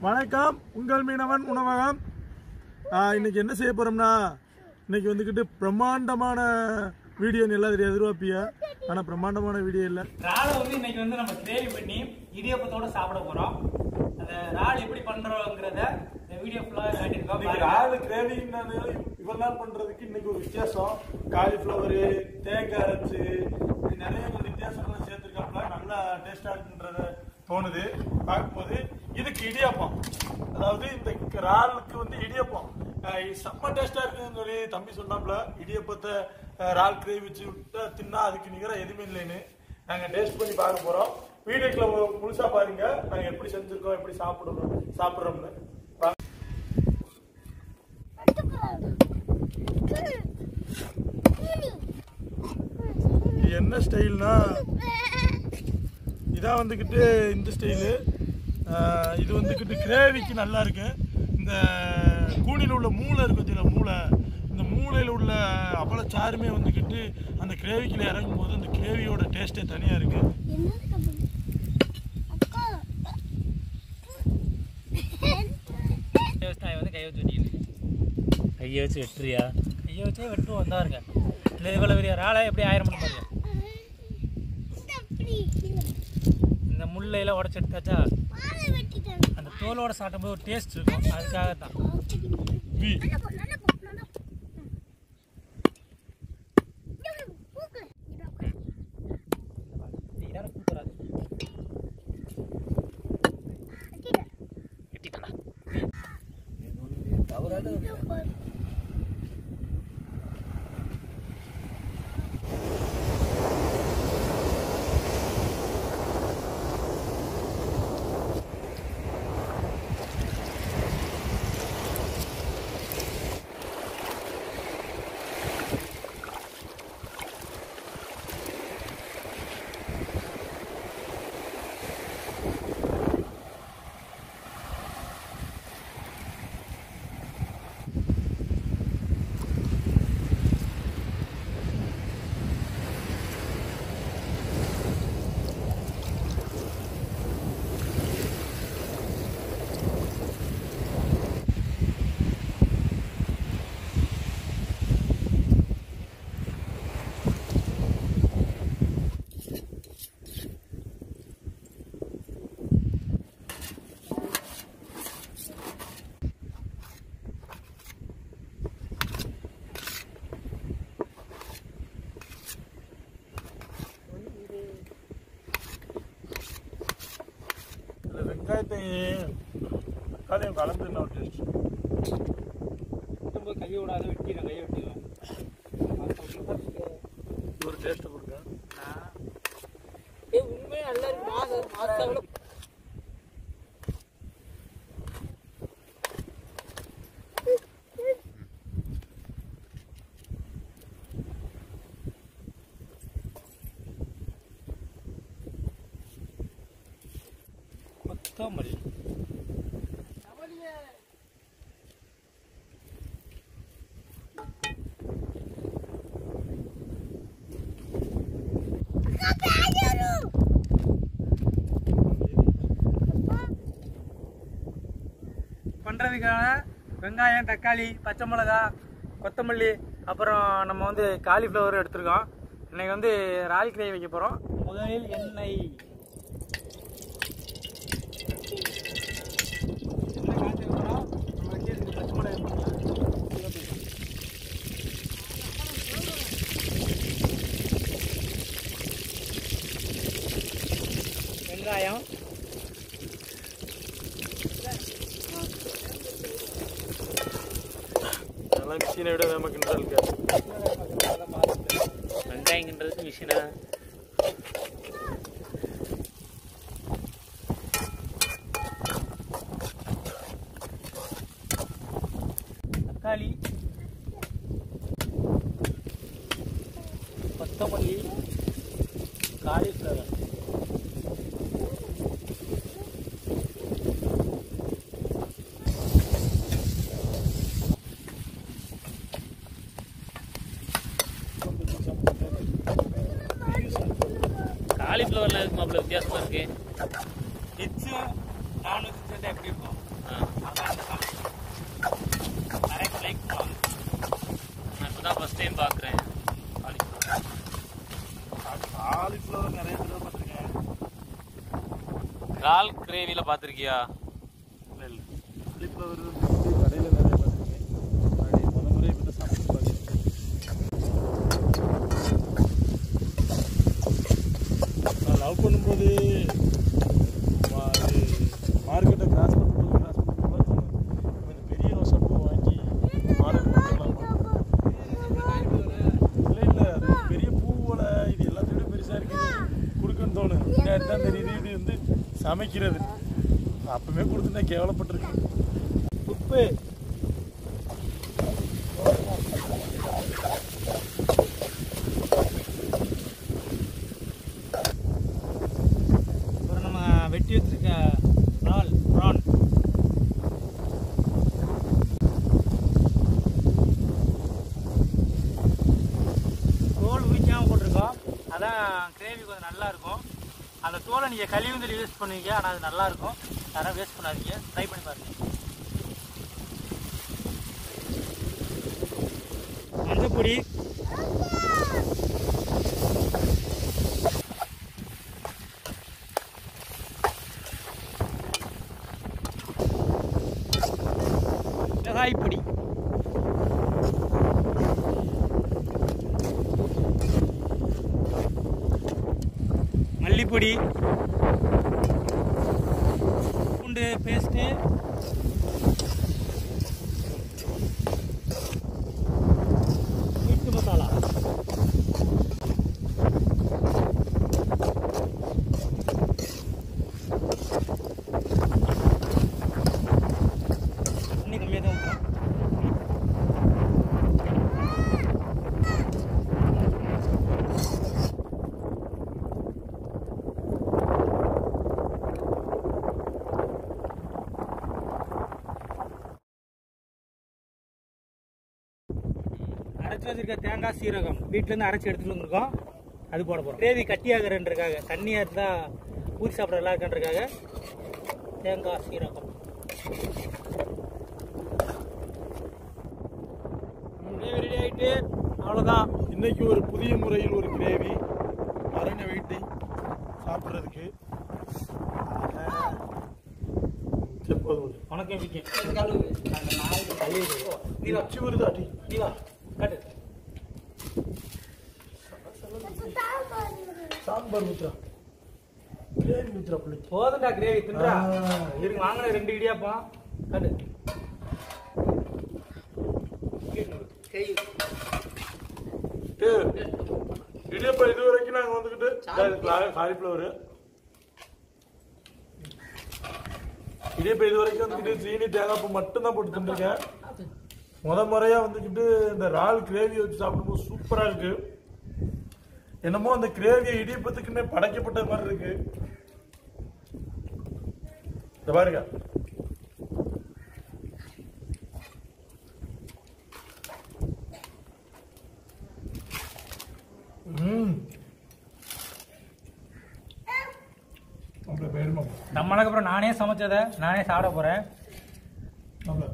வணக்கம் உங்கள் மீனவன் உணவகம் ஆ, இன்னைக்கு என்ன செய்ய போறோம்னா இன்னைக்கு வந்துக்கிட்டு பிரம்மாண்டமான வீடியோ எல்லாம் தெரியாது எதிர்பார்ப்பியா ஆனா பிரம்மாண்டமான வீடியோ இல்லை இறாலை வந்து இன்னைக்கு வந்து நம்ம கிரேவி பண்ணி இடியப்பத்தோட சாப்பிட போறோம் அந்த இறால் எப்படி பண்றோங்கிறத இந்த வீடியோ ஃபுல்லா காட்டியிருக்கோம் இன்னைக்கு பாருங்க. ராலு கிரேவி இவ்வளவு நாள் பண்றதுக்கு இன்னைக்கு ஒரு வித்தியாசம் காலிஃப்ளவரு தேங்காய் அரைச்சு இப்படி நிறைய ஒரு வித்தியாசம்லாம் சேர்த்துருக்காப்புல நல்லா டேஸ்டா இருக்குன்றத தோணுது பார்க்கும்போது இதுக்கு இடியாப்பம் அதாவது இந்த ராலுக்கு வந்து இடியாப்பம் அஹ் இது செம்ம டேஸ்டா இருக்குன்னு சொல்லி தம்பி சொன்னாப்புல இடியப்பத்தை அஹ், இறால் கிரேவி வச்சு விட்டா தின்னா அதுக்கு நிகராக எதுவுமே இல்லைன்னு நாங்க டேஸ்ட் பண்ணி பார்க்க போறோம் வீடியோக்குள்ள முழுசா பாருங்க நாங்க எப்படி செஞ்சிருக்கோம் எப்படி சாப்பிடுறோம் சாப்பிடுறோம்னு பா- இது என்ன ஸ்டைல்னா இதான் வந்துக்கிட்டு இந்த ஸ்டைலு இது வந்துக்கிட்டு கிரேவிக்கு நல்லா இருக்கு இந்த கூனியில் உள்ள மூளை இருக்கு பார்த்தீங்களா மூளை இந்த மூளையில் உள்ள அப்பளச்சாருமே வந்துக்கிட்டு அந்த கிரேவிக்குள்ள இறங்கும் போது அந்த கிரேவியோட டேஸ்ட்டே தனியாக இருக்கு விவசாயி வந்து கையை வச்சு வெட்டிக்கிட்டு கையை வச்சு வெட்டுறியா கையை வச்சே வெட்டுவோம் வந்தா இருக்க இல்லை இவ்வளோ பெரிய இறாலை எப்படி ஆயிரம் பண்ண பாருங்க இந்த முள்ளையில உடச்சி எடுத்தாச்சா அந்த தோலோட சாப்பிடும்போது ஒரு டேஸ்ட் இருக்கும் அதுக்காக தான் வி இறால் கூப்பிடாது வெட்டிட்டா இந்த வெங்காயத்தையும் தக்காளியும் கலந்து என்ன டேஸ்ட் வெட்டும்போது கையை விடாத வெட்டிடுவேன் கையை வெட்டிடுவேன் ஒரு டேஸ்ட் கொடுங்க உண்மையாக நல்லா இருக்கு மாசம் மாசம் கொத்தமல்லி பண்ணுறதுக்கான வெங்காயம் தக்காளி பச்சை மிளகா கொத்தமல்லி அப்புறம் நம்ம வந்து காலிஃப்ளவர் எடுத்திருக்கோம் இன்னைக்கு வந்து ரால் கிரேவி வைக்க போகிறோம் முதலில் எண்ணெய் எண்ணெய் காய்ச்சதுக்கப்புறம் நம்ம வச்சிருக்க பச்சை மிளகாய் போட்டுக்கலாம். வெங்காயம் நல்லா மிஷினை விட வேம கிண்டல் இருக்கு வெங்காயங்கிறது மிஷினா தக்காளி கொத்தமல்லி காலிஃப்ளவர் காலிஃப்ளவர்ல இருக்கு மாப்பிள்ள வித்தியாசமா இருக்கு எச்சு நானூற்றி சேர்ந்தா எப்படி இருக்கும் அதான் அந்த காலேஜ் நிறைய பேர் லைக் பண்ணுவாங்க நான் இப்போ தான் ஃபஸ்ட் டைம் பார்க்குறேன் காலிஃப்ளவர் நிறைய தடவை பார்த்துருக்கேன் இறால் கிரேவியில் பார்த்துருக்கியா இல்லை இல்லை காலிஃப்ளவர் வந்து கடையில் நிறைய பார்த்துருக்கேன் முன்னாடி முத முறை இப்போ தான் சமைச்சு பார்த்துருக்கேன் நான் லவ் பண்ணும்போது மார்க்கெட்டை கிராஸ் பண்ணும்போது கிராஸ் பண்ணும்போது நம்ம இந்த பெரிய சப்பு வாங்கி மாடல் போட்டுக்கலாம் இல்லை இல்லை அது பெரிய பூவோட இது எல்லாத்தையும் விட பெருசாக இருக்குது கொடுக்குன்னு தோணும் பின்னாடி தான் தெரியுது இது வந்து சமைக்கிறது அப்பவே கொடுத்துட்டா கேவலப்பட்டிருக்கு உப்பு அப்புறம் நம்ம வெட்டி வச்சிருக்க இறால் ப்ரான் தோல் உரிக்காமல் போட்டிருக்கோம் அதான் கிரேவி கொஞ்சம் நல்லா இருக்கும் அந்த தோலை நீங்கள் கழிவுந்தல் யூஸ் பண்ணுவீங்க ஆனால் அது நல்லா இருக்கும் யாரும் வேஸ்ட் பண்ணாதீங்க ட்ரை பண்ணி பாருங்க மஞ்சப்பொடி மிளகாய் பொடி மல்லிப்பொடி பூண்டு பேஸ்ட்டு மீட்டு மசாலா தண்ணி கம்மியாக தான் ஊற்றணும் அரைச்சி வச்சிருக்க தேங்காய் சீரகம் வீட்டிலேருந்து அரைச்சி எடுத்துட்டு வந்திருக்கோம் அது போட போகிறோம் கிரேவி கட்டியாகிறன்றக்காக தண்ணியாக இருந்தால் ஊற்றி சாப்பிட நல்லா இருக்குன்றக்காக தேங்காய் சீரகம் கிரேவி ரெடி ஆகிட்டு அவ்வளோதான் இன்னைக்கு ஒரு புதிய முறையில் ஒரு கிரேவி மரண வெயிட்டை சாப்பிட்றதுக்கு வணக்கம் விக்கி உச்சி வருதாட்டி நீவா கட்டு சாம்பார் ஊத்துறா கிரேவி ஊத்துறா பிள்ளைக்கு போதும்டா கிரேவி தின்றா ஆ. இருங்க வாங்கின ரெண்டு இடியாப்பம் கட்டு இடியப்பா இது வரைக்கும் நாங்க வந்துகிட்டு காலிஃபிளவர் இடியப்பா இது வரைக்கும் வந்துகிட்டு சீனி தேங்காய் பூ மட்டும் தான் போட்டு தின்னுருக்கேன் முத முறையா வந்துக்கிட்டு இந்த இறால் கிரேவி வச்சு சாப்பிடும்போது சூப்பரா இருக்கு என்னமோ அந்த கிரேவியை இடியப்பத்துக்குன்னே படைக்கப்பட்ட மாதிரி இருக்கு இந்த பாருங்க ம் அப்படியே போயிடுமா நம்மளுக்கு அப்புறம் நானே சமைச்சதை நானே சாப்பிட போகிறேன் அப்படியே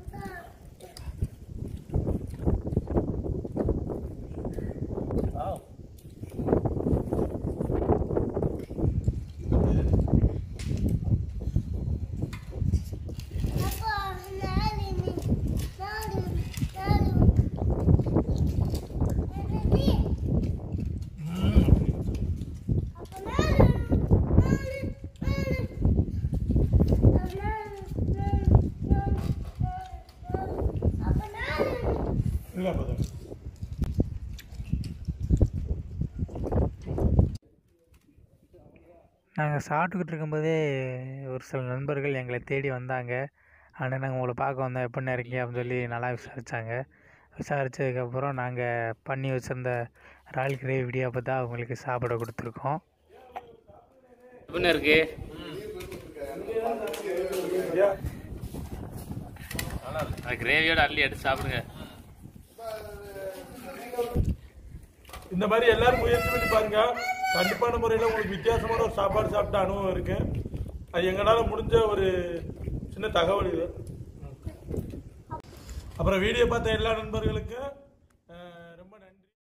இருக்கா பார்த்தா நாங்கள் சாப்பிட்டுக்கிட்டு இருக்கும்போதே ஒரு சில நண்பர்கள் எங்களை தேடி வந்தாங்க ஆனால் நாங்கள் உங்களை பார்க்க வந்தோம் எப்படின்னு இருக்கீங்க அப்படின்னு சொல்லி நல்லா விசாரித்தாங்க விசாரித்ததுக்கப்புறம் நாங்கள் பண்ணி வச்சிருந்த ராயல் கிரேவி இடியாப்பத்தை தான் அவங்களுக்கு சாப்பிட கொடுத்துருக்கோம் எப்படின்னு இருக்கு ஐயா அந்த கிரேவியோட அள்ளி எடுத்து சாப்பிடுங்க இந்த மாதிரி எல்லாரும் முயற்சி பண்ணி பாருங்க கண்டிப்பான முறையில் உங்களுக்கு வித்தியாசமான ஒரு சாப்பாடு சாப்பிட்ட அனுபவம் இருக்கு அது எங்களால் முடிஞ்ச ஒரு சின்ன தகவல் இது அப்புறம் வீடியோ பார்த்த எல்லா நண்பர்களுக்கும்